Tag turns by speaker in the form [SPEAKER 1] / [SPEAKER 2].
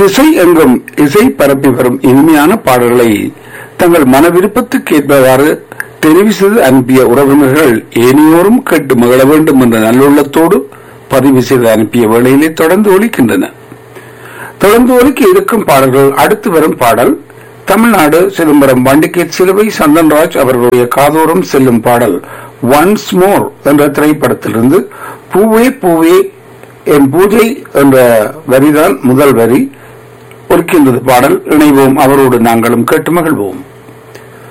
[SPEAKER 1] திசை எங்கும் இசை பரப்பி வரும் இனிமையான பாடல்களை தங்கள் மன விருப்பத்துக்கு ஏற்பவாறு தெரிவு செய்து அனுப்பிய உறவினர்கள் ஏனையோரும் கேட்டு மகிழ வேண்டும் என்ற நல்லுள்ளத்தோடு பதிவு செய்து அனுப்பிய வேளையிலே தொடர்ந்து ஒலிக்கின்றன தொடர்ந்து ஒலிக்க இருக்கும் பாடல்கள் அடுத்து வரும் பாடல் தமிழ்நாடு சிதம்பரம் வண்டிகேட் சிலுவை சந்தன்ராஜ் அவர்களுடைய காதோரம் செல்லும் பாடல் ஒன்ஸ் மோர் என்ற திரைப்படத்திலிருந்து பூவே பூவே என் பூஜை என்ற வரிதான் முதல் வரி ஒலிக்கின்றது பாடல் இணைவோம் அவரோடு நாங்களும் கேட்டு மகிழ்வோம்